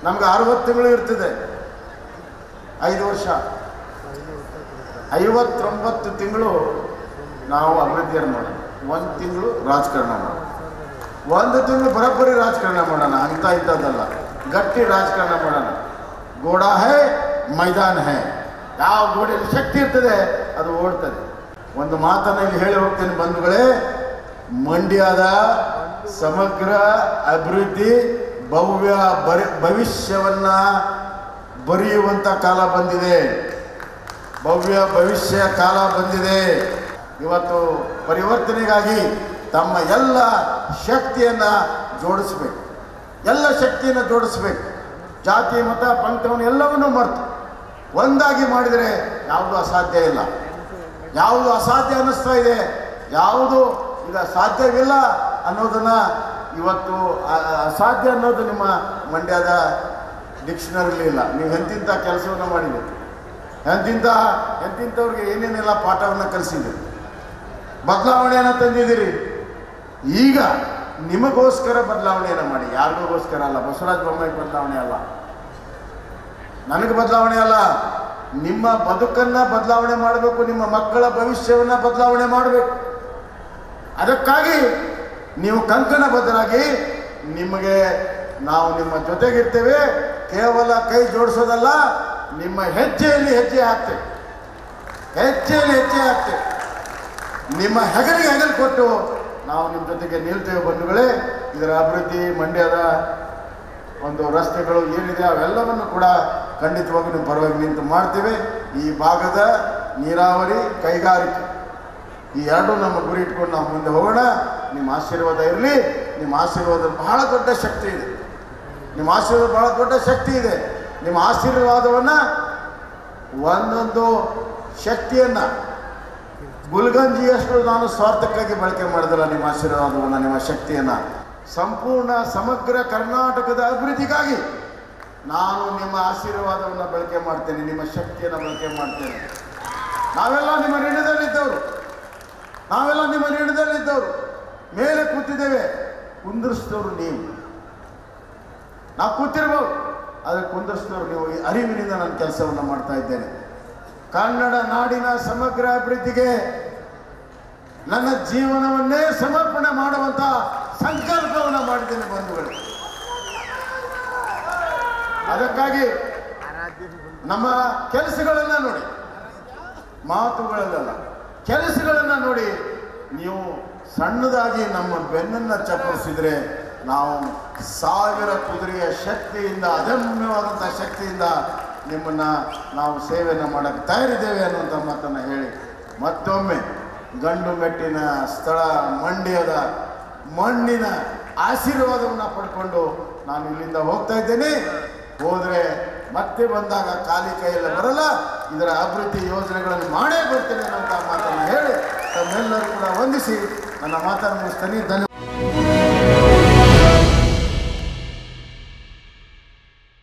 ನಮ್ಗೆ ಅರವತ್ತು ತಿಂಗಳು ಇರ್ತದೆ ಐದು ವರ್ಷ ಐವತ್ತೊಂಬತ್ತು ತಿಂಗಳು ನಾವು ಅಭಿವೃದ್ಧಿಯನ್ನು ಮಾಡೋಣ ಒಂದು ತಿಂಗಳು ರಾಜಕಾರಣ ಮಾಡೋಣ ಒಂದು ತಿಂಗಳು ಬರೋಬ್ಬರಿ ರಾಜಕಾರಣ ಮಾಡೋಣ ಅಂತ ಇಂಥದ್ದಲ್ಲ ಗಟ್ಟಿ ರಾಜಕಾರಣ ಮಾಡೋಣ ಗೋಡ ಹೇ ಮೈದಾನ ಹೇ ಯಾವ ಗೋಡೆಯಲ್ಲಿ ಶಕ್ತಿ ಇರ್ತದೆ ಅದು ಓಡ್ತದೆ ಒಂದು ಮಾತನ್ನ ಇಲ್ಲಿ ಹೇಳಿ ಹೋಗ್ತೇನೆ ಬಂಧುಗಳೇ ಮಂಡ್ಯದ ಸಮಗ್ರ ಅಭಿವೃದ್ಧಿ ಭವ್ಯ ಬರಿ ಭವಿಷ್ಯವನ್ನ ಬರೆಯುವಂಥ ಕಾಲ ಬಂದಿದೆ ಭವ್ಯ ಭವಿಷ್ಯ ಕಾಲ ಬಂದಿದೆ ಇವತ್ತು ಪರಿವರ್ತನೆಗಾಗಿ ತಮ್ಮ ಎಲ್ಲ ಶಕ್ತಿಯನ್ನು ಜೋಡಿಸ್ಬೇಕು ಎಲ್ಲ ಶಕ್ತಿಯನ್ನು ಜೋಡಿಸ್ಬೇಕು ಜಾತಿ ಮತ ಪಂಥವನ್ನು ಎಲ್ಲವನ್ನೂ ಮರೆತು ಒಂದಾಗಿ ಮಾಡಿದರೆ ಯಾವುದು ಅಸಾಧ್ಯ ಇಲ್ಲ ಯಾವುದು ಅಸಾಧ್ಯ ಅನ್ನಿಸ್ತಾ ಇದೆ ಯಾವುದು ಈಗ ಸಾಧ್ಯವಿಲ್ಲ ಅನ್ನೋದನ್ನ ಇವತ್ತು ಅ- ಅ- ಅಸಾಧ್ಯ ಅನ್ನೋದು ನಿಮ್ಮ ಮಂಡ್ಯದ ಡಿಕ್ಷನರಿಲಿ ಇಲ್ಲ ನೀವು ಎಂತಿಂಥ ಕೆಲಸವನ್ನು ಮಾಡಿದ್ದೀರಿ ಎಂತಿಂಥ ಎಂತಿಂಥವ್ರಿಗೆ ಏನೇನೆಲ್ಲ ಪಾಠವನ್ನು ಕಲಿಸಿದ್ದೀರಿ ಬದಲಾವಣೆಯನ್ನು ತಂದಿದ್ದೀರಿ ಈಗ ನಿಮಗೋಸ್ಕರ ಬದಲಾವಣೆಯನ್ನು ಮಾಡಿ ಯಾರಿಗೋಸ್ಕರ ಅಲ್ಲ ಬಸವರಾಜ ಬೊಮ್ಮಾಯಿ ಬದಲಾವಣೆ ಅಲ್ಲ ನನಗೆ ಬದಲಾವಣೆ ಅಲ್ಲ ನಿಮ್ಮ ಬದುಕನ್ನ ಬದಲಾವಣೆ ಮಾಡಬೇಕು ನಿಮ್ಮ ಮಕ್ಕಳ ಭವಿಷ್ಯವನ್ನ ಬದಲಾವಣೆ ಮಾಡಬೇಕು ಅದಕ್ಕಾಗಿ ನೀವು ಕಂಕಣಬದ್ಧರಾಗಿ ನಿಮಗೆ ನಾವು ನಿಮ್ಮ ಜೊತೆಗಿರ್ತೇವೆ ಕೇವಲ ಕೈ ಜೋಡಿಸೋದಲ್ಲ ನಿಮ್ಮ ಹೆಜ್ಜೆಯಲ್ಲಿ ಹೆಜ್ಜೆ ಹಾಕ್ತೇವೆ ಹೆಜ್ಜೆಯಲ್ಲಿ ಹೆಜ್ಜೆ ಹಾಕ್ತೇವೆ ನಿಮ್ಮ ಹೆಗಲಿಗೆ ಹೆಗಲು ಕೊಟ್ಟು ನಾವು ನಿಮ್ಮ ಜೊತೆಗೆ ನಿಲ್ತೇವೆ ಬಂಧುಗಳೇ ಇದರ ಅಭಿವೃದ್ಧಿ ಮಂಡ್ಯದ ಒಂದು ರಸ್ತೆಗಳು ಏನಿದೆ ಅವೆಲ್ಲವನ್ನು ಕೂಡ ಖಂಡಿತವಾಗಿ ನಿಮ್ಮ ಪರವಾಗಿ ನಿಂತು ಮಾಡ್ತೇವೆ ಈ ಭಾಗದ ನೀರಾವರಿ ಕೈಗಾರಿಕೆ ಈ ಎರಡು ನಮ್ಮ ಗುರಿ ಇಟ್ಕೊಂಡು ನಾವು ಮುಂದೆ ಹೋಗೋಣ ನಿಮ್ಮ ಆಶೀರ್ವಾದ ಇರಲಿ ನಿಮ್ಮ ಆಶೀರ್ವಾದ ಬಹಳ ದೊಡ್ಡ ಶಕ್ತಿ ಇದೆ ನಿಮ್ಮ ಆಶೀರ್ವಾದ ಬಹಳ ದೊಡ್ಡ ಶಕ್ತಿ ಇದೆ ನಿಮ್ಮ ಆಶೀರ್ವಾದವನ್ನು ಒಂದೊಂದು ಶಕ್ತಿಯನ್ನು ಗುಲ್ಗಂಜಿಯಷ್ಟು ನಾನು ಸ್ವಾರ್ಥಕ್ಕಾಗಿ ಬಳಕೆ ಮಾಡಿದಲ್ಲ ನಿಮ್ಮ ಆಶೀರ್ವಾದವನ್ನು ನಿಮ್ಮ ಶಕ್ತಿಯನ್ನು ಸಂಪೂರ್ಣ ಸಮಗ್ರ ಕರ್ನಾಟಕದ ಅಭಿವೃದ್ಧಿಗಾಗಿ ನಾನು ನಿಮ್ಮ ಆಶೀರ್ವಾದವನ್ನು ಬಳಕೆ ಮಾಡ್ತೇನೆ ನಿಮ್ಮ ಶಕ್ತಿಯನ್ನು ಬಳಕೆ ಮಾಡ್ತೇನೆ ನಾವೆಲ್ಲ ನಿಮ್ಮ ಋಣದಲ್ಲಿದ್ದವರು ನಾವೆಲ್ಲ ನಿಮ್ಮ ಋಣದಲ್ಲಿದ್ದವರು ಮೇಲೆ ಕೂತಿದ್ದೇವೆ ಕುಂದಿರಿಸಿದವರು ನೀವು ನಾವು ಕೂತಿರ್ಬೋದು ಆದರೆ ಕುಂದಿರಿಸಿದವರು ನೀವು ಈ ಅರಿವಿನಿಂದ ನಾನು ಕೆಲಸವನ್ನು ಮಾಡ್ತಾ ಇದ್ದೇನೆ ಕನ್ನಡ ನಾಡಿನ ಸಮಗ್ರ ಅಭಿವೃದ್ಧಿಗೆ ನನ್ನ ಜೀವನವನ್ನೇ ಸಮರ್ಪಣೆ ಮಾಡುವಂತ ಸಂಕಲ್ಪವನ್ನು ಮಾಡಿದ್ದೇನೆ ಬಂಧುಗಳು ಅದಕ್ಕಾಗಿ ನಮ್ಮ ಕೆಲಸಗಳನ್ನ ನೋಡಿ ಮಾತುಗಳಲ್ಲ ಕೆಲಸಗಳನ್ನ ನೋಡಿ ನೀವು ಸಣ್ಣದಾಗಿ ನಮ್ಮ ಬೆನ್ನನ್ನ ಚಪ್ಪರಿಸಿದ್ರೆ ನಾವು ಸಾವಿರ ಕುದುರೆಯ ಶಕ್ತಿಯಿಂದ ಅದಮ್ಯವಾದಂಥ ಶಕ್ತಿಯಿಂದ ನಿಮ್ಮನ್ನ ನಾವು ಸೇವೆಯನ್ನು ಮಾಡಕ್ಕೆ ತಯಾರಿದ್ದೇವೆ ಅನ್ನುವಂಥ ಮಾತನ್ನು ಹೇಳಿ ಮತ್ತೊಮ್ಮೆ ಗಂಡು ಮೆಟ್ಟಿನ ಸ್ಥಳ ಮಂಡ್ಯದ ಮಣ್ಣಿನ ಆಶೀರ್ವಾದವನ್ನು ಪಡ್ಕೊಂಡು ನಾನು ಇಲ್ಲಿಂದ ಹೋಗ್ತಾ ಇದ್ದೇನೆ ಹೋದರೆ ಮತ್ತೆ ಬಂದಾಗ ಖಾಲಿ ಕೈಯಲ್ಲಿ ಬರಲ್ಲ ಇದರ ಅಭಿವೃದ್ಧಿ ಯೋಜನೆಗಳನ್ನು ಮಾಡೇ ಬರ್ತೇನೆ ಅನ್ನುವಂಥ ಮಾತನ್ನು ಹೇಳಿ ತಮ್ಮೆಲ್ಲರೂ ಕೂಡ ವಂದಿಸಿ ನನ್ನ ಮಾತನ್ನು ಮುಗಿಸ್ತೇನೆ ಧನ್ಯವಾದ